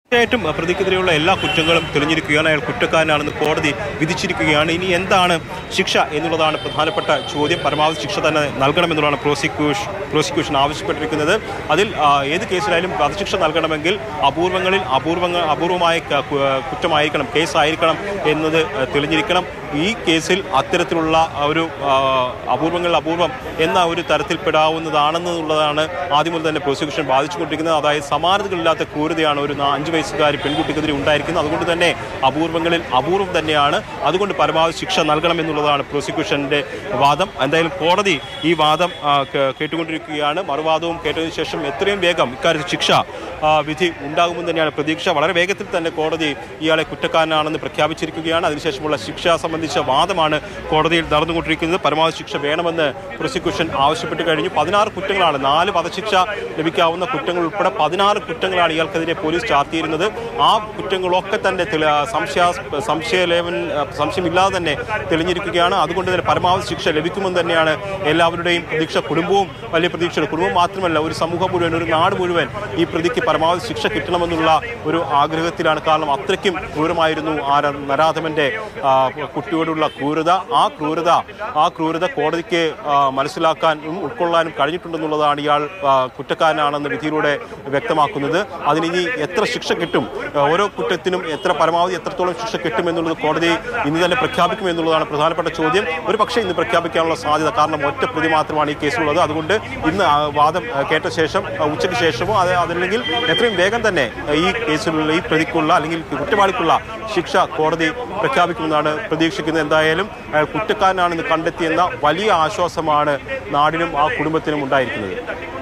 തീർച്ചയായിട്ടും പ്രതിക്കെതിരെയുള്ള എല്ലാ കുറ്റങ്ങളും തെളിഞ്ഞിരിക്കുകയാണ് അയാൾ കുറ്റക്കാരനാണെന്ന് കോടതി വിധിച്ചിരിക്കുകയാണ് ഇനി എന്താണ് ശിക്ഷ എന്നുള്ളതാണ് പ്രധാനപ്പെട്ട ചോദ്യം പരമാവധി ശിക്ഷ തന്നെ നൽകണമെന്നുള്ളതാണ് പ്രോസിക്യൂഷൻ പ്രോസിക്യൂഷൻ ആവശ്യപ്പെട്ടിരിക്കുന്നത് അതിൽ ആ, ഏത് കേസിലായാലും വധശിക്ഷ നൽകണമെങ്കിൽ അപൂർവങ്ങളിൽ അപൂർവങ്ങൾ അപൂർവമായ ക- കു- കുറ്റമായിരിക്കണം കേസായിരിക്കണം എന്നത് ആ, തെളിഞ്ഞിരിക്കണം ഈ കേസിൽ അത്തരത്തിലുള്ള ഒരു ആ, അപൂർവങ്ങളിൽ അപൂർവം എന്ന ഒരു തരത്തിൽപ്പെടാവുന്നതാണെന്നുള്ളതാണ് ആദ്യം മുതൽ തന്നെ പ്രോസിക്യൂഷൻ ബാധിച്ചുകൊണ്ടിരിക്കുന്നത് അതായത് സമാനതകളില്ലാത്ത ക്രൂരതയാണ് ഒരു നാ- അഞ്ച് വയസ്സുകാരി പെൺകുട്ടിക്കെതിരെ ഉണ്ടായിരിക്കുന്നത് അതുകൊണ്ട് തന്നെ അപൂർവങ്ങളിൽ അപൂർവം തന്നെയാണ് അതുകൊണ്ട് പരമാവധി ശിക്ഷ നൽകണമെന്നുള്ളതാണ് പ്രോസിക്യൂഷന്റെ വാദം എന്തായാലും കോടതി ഈ വാദം ആ, കേ- കേട്ടുകൊണ്ടിരിക്കുകയാണ് മറുവാദവും കേട്ടതിനു ശേഷം എത്രയും വേഗം ഇക്കാര്യത്തിൽ ശിക്ഷ ആ, വിധി ഉണ്ടാകുമെന്ന് തന്നെയാണ് പ്രതീക്ഷ വളരെ വേഗത്തിൽ തന്നെ കോടതി ഇയാളെ കുറ്റക്കാരനാണെന്ന് പ്രഖ്യാപിച്ചിരിക്കുകയാണ് അതിനുശേഷമുള്ള ശിക്ഷ സംബന്ധിച്ച വാദമാണ് കോടതിയിൽ നടന്നുകൊണ്ടിരിക്കുന്നത് പരമാവധി ശിക്ഷ വേണമെന്ന് പ്രോസിക്യൂഷൻ ആവശ്യപ്പെട്ട് കഴിഞ്ഞു പതിനാറ് കുറ്റങ്ങളാണ് നാല് വധശിക്ഷ ലഭിക്കാവുന്ന കുറ്റങ്ങൾ ഉൾപ്പെടെ പതിനാറ് കുറ്റങ്ങളാണ് ഇയാൾക്കെതിരെ പോലീസ് ചാർത്തിയിരുന്നത് ആ കുറ്റങ്ങളൊക്കെ തന്നെ തെളി- സംശയ സംശയലേവൻ സംശയമില്ലാതെ തന്നെ തെളിഞ്ഞിരിക്കുകയാണ് അതുകൊണ്ട് തന്നെ പരമാവധി ശിക്ഷ ലഭിക്കുമെന്ന് തന്നെയാണ് എല്ലാവരുടെയും പ്രതീക്ഷ കുടുംബവും വലിയ പ്രതീക്ഷയാണ് കുടുംബം മാത്രമല്ല ഒരു സമൂഹം മുഴുവൻ ഒരു നാട് മുഴുവൻ ഈ പ്രതിക്ക് പരമാവധി ശിക്ഷ കിട്ടണമെന്നുള്ള ഒരു ആഗ്രഹത്തിലാണ് കാരണം അത്രയ്ക്കും ക്രൂരമായിരുന്നു ആ ര- നരാധമന്റെ ആ, കുട്ടിയോടുള്ള ക്രൂരത ആ ക്രൂരത ആ ക്രൂരത കോടതിക്ക് ആ, മനസ്സിലാക്കാനും ഉൾക്കൊള്ളാനും കഴിഞ്ഞിട്ടുണ്ടെന്നുള്ളതാണ് ഇയാൾ ആ, കുറ്റക്കാരനാണെന്ന് വിധിയിലൂടെ വ്യക്തമാക്കുന്നത് അതിനിനി എത്ര ശിക്ഷ കിട്ടും ആ, ഓരോ കുറ്റത്തിനും എത്ര പരമാവധി എത്രത്തോളം ശിക്ഷ കിട്ടും എന്നുള്ളത് കോടതി ഇന്ന് തന്നെ പ്രഖ്യാപിക്കും എന്നുള്ളതാണ് പ്രധാനപ്പെട്ട ചോദ്യം ഒരു പക്ഷേ ഇന്ന് പ്രഖ്യാപിക്കാനുള്ള സാധ്യത കാരണം ഒറ്റ പ്രതി മാത്രമാണ് ഈ കേസിലുള്ളത് അതുകൊണ്ട് ഇന്ന് ആ വാദം ആ, കേട്ട ശേഷം ആ, ഉച്ചയ്ക്ക് ശേഷമോ അത് അതല്ലെങ്കിൽ എത്രയും വേഗം തന്നെ ആ, ഈ കേസിലുള്ള ഈ പ്രതിക്കുള്ള അല്ലെങ്കിൽ കുറ്റവാളിക്കുള്ള ശിക്ഷ കോടതി പ്രഖ്യാപിക്കുമെന്നാണ് പ്രതീക്ഷിക്കുന്നത് എന്തായാലും അയാൾ കുറ്റക്കാരനാണെന്ന് കണ്ടെത്തിയെന്ന വലിയ ആശ്വാസമാണ് നാടിനും ആ കുടുംബത്തിനും ഉണ്ടായിരിക്കുന്നത്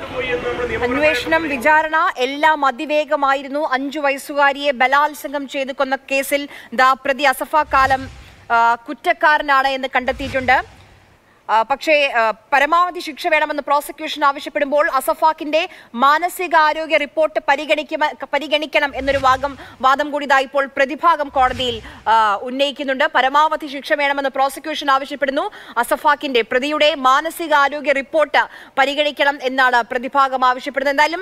അന്വേഷണം വിചാരണ എല്ലാം അതിവേഗമായിരുന്നു അഞ്ചു വയസ്സുകാരിയെ ബലാത്സംഗം ചെയ്തു കൊന്ന കേസിൽ ദാ പ്രതി അസഫ കാലം ആ, കുറ്റക്കാരനാണ് എന്ന് കണ്ടെത്തിയിട്ടുണ്ട് ആ, പക്ഷേ ആ, പരമാവധി ശിക്ഷ വേണമെന്ന് പ്രോസിക്യൂഷൻ ആവശ്യപ്പെടുമ്പോൾ അസഫാക്കിന്റെ മാനസികാരോഗ്യ റിപ്പോർട്ട് പരിഗണിക്കുമ പരിഗണിക്കണം എന്നൊരു വാദം വാദം കൂടി ഇതാ ഇപ്പോൾ പ്രതിഭാഗം കോടതിയിൽ ആ, ഉന്നയിക്കുന്നുണ്ട് പരമാവധി ശിക്ഷ വേണമെന്ന് പ്രോസിക്യൂഷൻ ആവശ്യപ്പെടുന്നു അസഫാക്കിന്റെ പ്രതിയുടെ മാനസികാരോഗ്യ റിപ്പോർട്ട് പരിഗണിക്കണം എന്നാണ് പ്രതിഭാഗം ആവശ്യപ്പെടുന്നത് എന്തായാലും